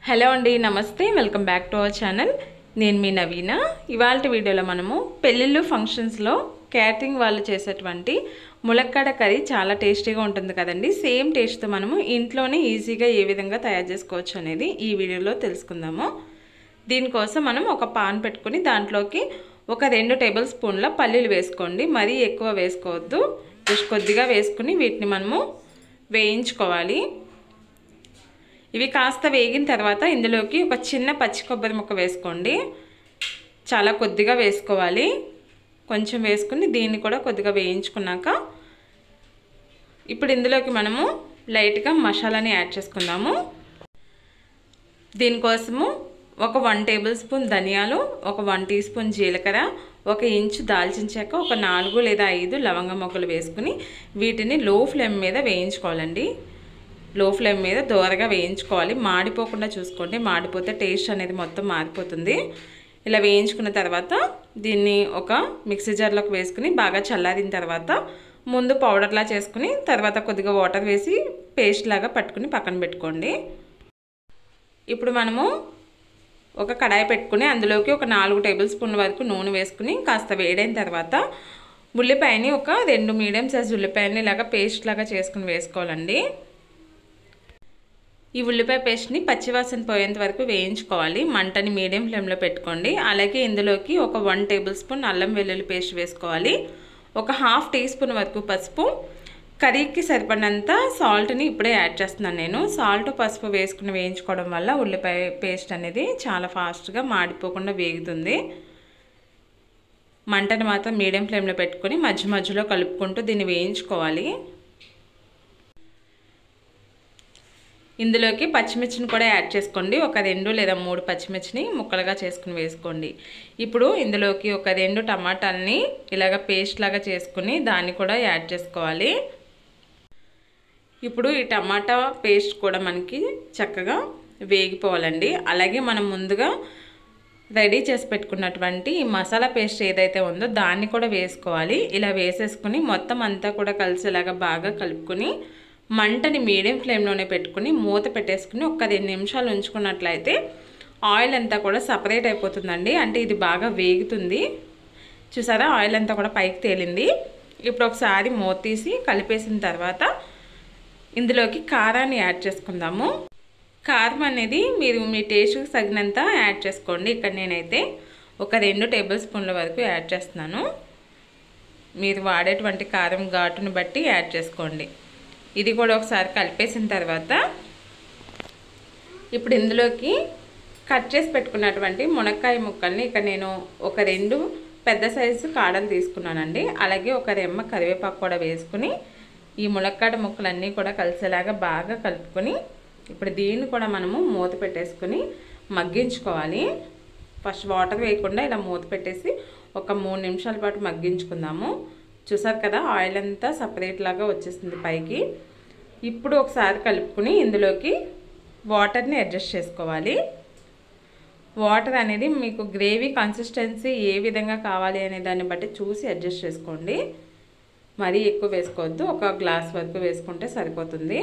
hello అండి నమస్తే welcome back to our channel నేను మీ నవీన ఇవాళ వీడియోలో మనము పెళ్ళిళ్ళు ఫంక్షన్స్లో క్యాటరింగ్ వాళ్ళు చేసేటువంటి ములక్కాడ కర్రీ చాలా టేస్టీగా ఉంటుంది కదండి సేమ్ టేస్ట్తో మనము ఇంట్లోనే ఈజీగా ఏ విధంగా తయారు చేసుకోవచ్చు అనేది ఈ వీడియోలో తెలుసుకుందాము దీనికోసం మనం ఒక పాన్ పెట్టుకుని దాంట్లోకి ఒక రెండు టేబుల్ స్పూన్ల పల్లీలు వేసుకోండి మరీ ఎక్కువ వేసుకోవద్దు జస్ట్ కొద్దిగా వేసుకుని వీటిని మనము వేయించుకోవాలి ఇవి కాస్త వేగిన తర్వాత ఇందులోకి ఒక చిన్న పచ్చి కొబ్బరి ముక్క వేసుకోండి చాలా కొద్దిగా వేసుకోవాలి కొంచెం వేసుకుని దీన్ని కూడా కొద్దిగా వేయించుకున్నాక ఇప్పుడు ఇందులోకి మనము లైట్గా మసాలాని యాడ్ చేసుకుందాము దీనికోసము ఒక వన్ టేబుల్ స్పూన్ ధనియాలు ఒక వన్ టీ స్పూన్ జీలకర్ర ఒక ఇంచు దాల్చిన చెక్క ఒక నాలుగు లేదా ఐదు లవంగ మొక్కలు వేసుకుని వీటిని లో ఫ్లేమ్ మీద వేయించుకోవాలండి లో ఫ్లేమ్ మీద దోరగా వేయించుకోవాలి మాడిపోకుండా చూసుకోండి మాడిపోతే టేస్ట్ అనేది మొత్తం మారిపోతుంది ఇలా వేయించుకున్న తర్వాత దీన్ని ఒక మిక్సీ జార్లోకి వేసుకుని బాగా చల్లారిన తర్వాత ముందు పౌడర్లా చేసుకుని తర్వాత కొద్దిగా వాటర్ వేసి పేస్ట్ లాగా పట్టుకుని పక్కన పెట్టుకోండి ఇప్పుడు మనము ఒక కడాయి పెట్టుకుని అందులోకి ఒక నాలుగు టేబుల్ స్పూన్ల వరకు నూనె వేసుకుని కాస్త వేడైన తర్వాత ఉల్లిపాయని ఒక రెండు మీడియం సైజ్ ఉల్లిపాయని ఇలాగా పేస్ట్ లాగా చేసుకుని వేసుకోవాలండి ఈ ఉల్లిపాయ పేస్ట్ని పచ్చివాసన పోయేంత వరకు వేయించుకోవాలి మంటని మీడియం ఫ్లేమ్లో పెట్టుకోండి అలాగే ఇందులోకి ఒక వన్ టేబుల్ స్పూన్ అల్లం వెల్లుల్లి పేస్ట్ వేసుకోవాలి ఒక హాఫ్ టీ స్పూన్ వరకు పసుపు కర్రీకి సరిపడినంత సాల్ట్ని ఇప్పుడే యాడ్ చేస్తున్నాను నేను సాల్ట్ పసుపు వేసుకుని వేయించుకోవడం వల్ల ఉల్లిపాయ పేస్ట్ అనేది చాలా ఫాస్ట్గా మాడిపోకుండా వేగుతుంది మంటని మాత్రం మీడియం ఫ్లేమ్లో పెట్టుకొని మధ్య మధ్యలో కలుపుకుంటూ దీన్ని వేయించుకోవాలి ఇందులోకి పచ్చిమిర్చిని కూడా యాడ్ చేసుకోండి ఒక రెండు లేదా మూడు పచ్చిమిర్చిని ముక్కలుగా చేసుకుని వేసుకోండి ఇప్పుడు ఇందులోకి ఒక రెండు టమాటాలని ఇలాగ పేస్ట్ లాగా చేసుకుని దాన్ని కూడా యాడ్ చేసుకోవాలి ఇప్పుడు ఈ టమాటా పేస్ట్ కూడా మనకి చక్కగా వేగిపోవాలండి అలాగే మనం ముందుగా రెడీ చేసి పెట్టుకున్నటువంటి ఈ మసాలా పేస్ట్ ఏదైతే ఉందో దాన్ని కూడా వేసుకోవాలి ఇలా వేసేసుకుని మొత్తం అంతా కూడా కలిసేలాగా బాగా కలుపుకొని మంటని మీడియం ఫ్లేమ్లోనే పెట్టుకుని మూత పెట్టేసుకుని ఒక రెండు నిమిషాలు ఉంచుకున్నట్లయితే ఆయిల్ అంతా కూడా సపరేట్ అయిపోతుందండి అంటే ఇది బాగా వేగుతుంది చూసారా ఆయిల్ అంతా కూడా పైకి తేలింది ఇప్పుడు ఒకసారి మూత తీసి కలిపేసిన తర్వాత ఇందులోకి కారాన్ని యాడ్ చేసుకుందాము కారం అనేది మీరు మీ టేస్ట్కి తగినంత యాడ్ చేసుకోండి ఇక్కడ నేనైతే ఒక రెండు టేబుల్ స్పూన్ల వరకు యాడ్ చేస్తున్నాను మీరు వాడేటువంటి కారం ఘాటును బట్టి యాడ్ చేసుకోండి ఇది కూడా ఒకసారి కలిపేసిన తర్వాత ఇప్పుడు ఇందులోకి కట్ చేసి పెట్టుకున్నటువంటి మునక్కాయ ముక్కల్ని ఇక్కడ నేను ఒక రెండు పెద్ద సైజు కాడలు తీసుకున్నానండి అలాగే ఒక రెమ్మ కరివేపాకు కూడా వేసుకుని ఈ ములక్కాడ ముక్కలన్నీ కూడా కలిసేలాగా బాగా కలుపుకొని ఇప్పుడు దీన్ని కూడా మనము మూత పెట్టేసుకుని మగ్గించుకోవాలి ఫస్ట్ వాటర్ వేయకుండా ఇలా మూత పెట్టేసి ఒక మూడు నిమిషాల పాటు మగ్గించుకుందాము చూసారు కదా ఆయిల్ అంతా సపరేట్ లాగా వచ్చేసింది పైకి ఇప్పుడు ఒకసారి కలుపుకుని ఇందులోకి వాటర్ని అడ్జస్ట్ చేసుకోవాలి వాటర్ అనేది మీకు గ్రేవీ కన్సిస్టెన్సీ ఏ విధంగా కావాలి అనే దాన్ని బట్టి చూసి అడ్జస్ట్ చేసుకోండి మరీ ఎక్కువ వేసుకోవద్దు ఒక గ్లాస్ వరకు వేసుకుంటే సరిపోతుంది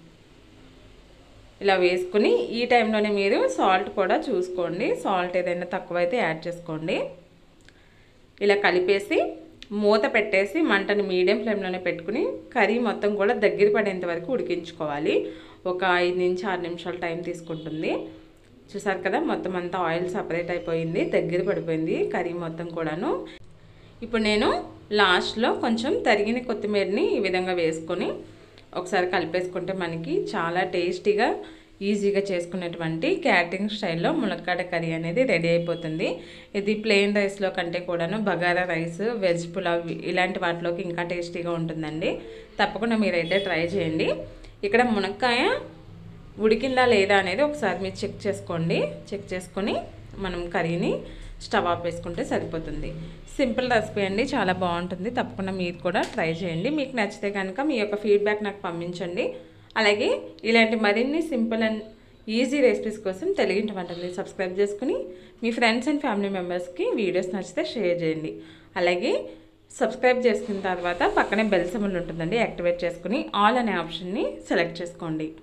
ఇలా వేసుకుని ఈ టైంలోనే మీరు సాల్ట్ కూడా చూసుకోండి సాల్ట్ ఏదైనా తక్కువైతే యాడ్ చేసుకోండి ఇలా కలిపేసి మూత పెట్టేసి మంటని మీడియం ఫ్లేమ్లోనే పెట్టుకుని కర్రీ మొత్తం కూడా దగ్గర పడేంత వరకు ఉడికించుకోవాలి ఒక ఐదు నుంచి ఆరు నిమిషాలు టైం తీసుకుంటుంది చూసారు కదా మొత్తం అంతా ఆయిల్ సపరేట్ అయిపోయింది దగ్గర పడిపోయింది కర్రీ మొత్తం కూడాను ఇప్పుడు నేను లాస్ట్లో కొంచెం తరిగిన కొత్తిమీరని ఈ విధంగా వేసుకొని ఒకసారి కలిపేసుకుంటే మనకి చాలా టేస్టీగా ఈజీగా చేసుకునేటువంటి క్యాటరింగ్ స్టైల్లో ములక్కాడ కర్రీ అనేది రెడీ అయిపోతుంది ఇది ప్లెయిన్ రైస్లో కంటే కూడాను బగారా రైస్ వెజ్ పులావ్ ఇలాంటి వాటిలోకి ఇంకా టేస్టీగా ఉంటుందండి తప్పకుండా మీరైతే ట్రై చేయండి ఇక్కడ మునక్కాయ ఉడికిందా లేదా అనేది ఒకసారి మీరు చెక్ చేసుకోండి చెక్ చేసుకొని మనం కర్రీని స్టవ్ ఆఫ్ వేసుకుంటే సరిపోతుంది సింపుల్ రెసిపీ అండి చాలా బాగుంటుంది తప్పకుండా మీరు కూడా ట్రై చేయండి మీకు నచ్చితే కనుక మీ యొక్క ఫీడ్బ్యాక్ నాకు పంపించండి అలాగే ఇలాంటి మరిన్ని సింపుల్ అండ్ ఈజీ రెసిపీస్ కోసం తెలుగింటి వంటల్ని సబ్స్క్రైబ్ చేసుకుని మీ ఫ్రెండ్స్ అండ్ ఫ్యామిలీ మెంబర్స్కి వీడియోస్ నచ్చితే షేర్ చేయండి అలాగే సబ్స్క్రైబ్ చేసుకున్న తర్వాత పక్కనే బెల్ సింబల్ ఉంటుందండి యాక్టివేట్ చేసుకుని ఆల్ అనే ఆప్షన్ని సెలెక్ట్ చేసుకోండి